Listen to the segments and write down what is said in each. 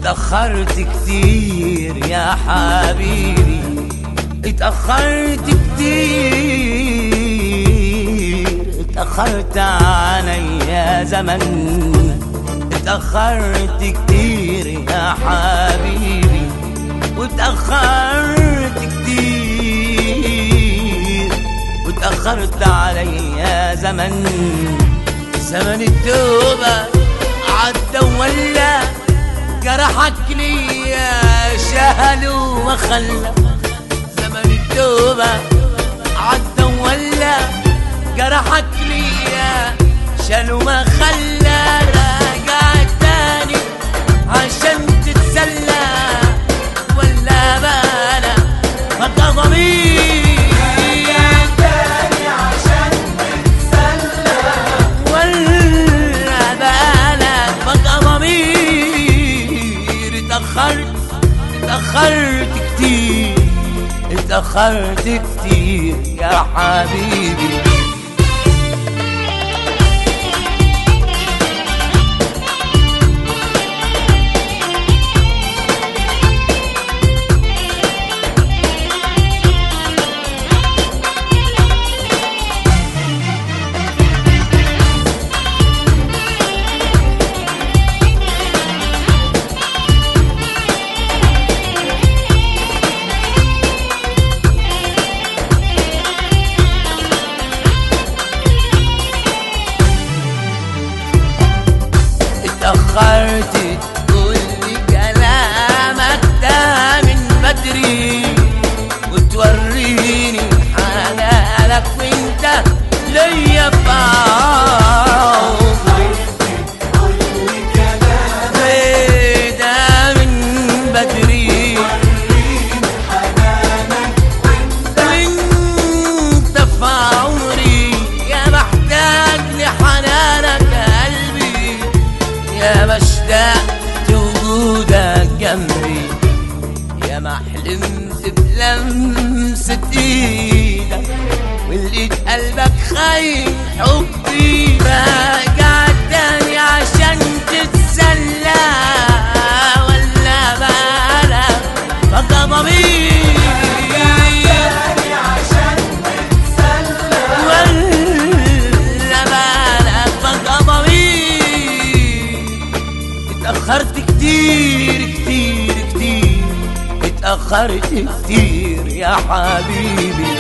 اتأخرت كتير يا حبيبي اتأخرت كتير اتأخرت علي يا زمن اتأخرت كتير يا حبيبي واتأخرت كتير واتأخرت علي يا زمن زمن التوبة عدى ولا جرحك ليا شهل وخلى زمن التوبة عدى ولا جرحك ليا شال وما خلى راجع تاني عشان تتسلى ولا بالا بقى ضمير ولا بالك بقى ضمير اتأخرت اتأخرت كتير اتأخرت كتير يا حبيبي اتأخرت تقول لي كلامك ده من بدري وتوريني حنانك وانت ليا بعمري إيه ده من بدري وانت في عمري يا محتاج لحنانك يا قلبي يا مشتاق وجودك جنبي يا ما حلمت بلمسة ايدك ولقيت قلبك خاين حبي راجع تاني عشان تتسلى ولا بالك بقى ضمير ولا بالك بقى ضمير اتأخرت كتير كتير كتير اتأخرت كتير يا حبيبي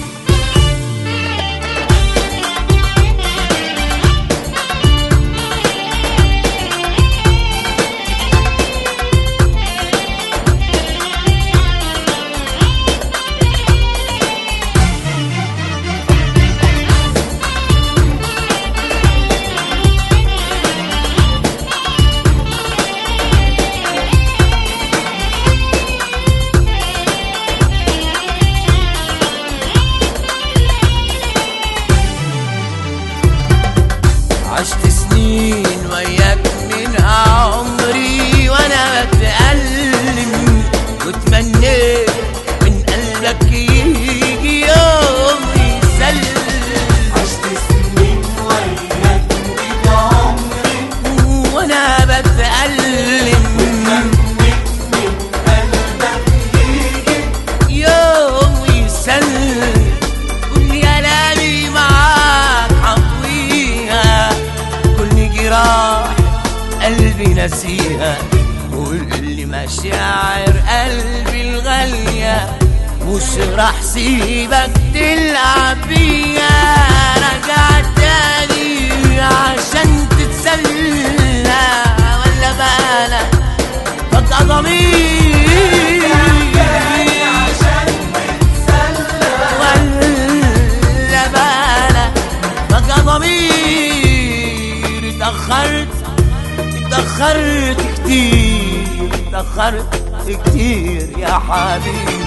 عشت سنين وياك من عمري وانا بتألم وتمنيت من قلبك يجي يوم يسلم عشت سنين وياك بيك عمري وانا بتألم منك من قلبك يجي يوم يسلم كل كلامي معاك حطويها كل جراح قلبي نسيها كل مشاعر قلبي الغالية مش راح سيبك تلعب بيها رجع تاني عشان تتسلى ولا بالك بقى ضمير عشان تتسلى ولا بالك بقى ضمير اتأخرت اتأخرت كتير اتأخرت كتير يا حبيبي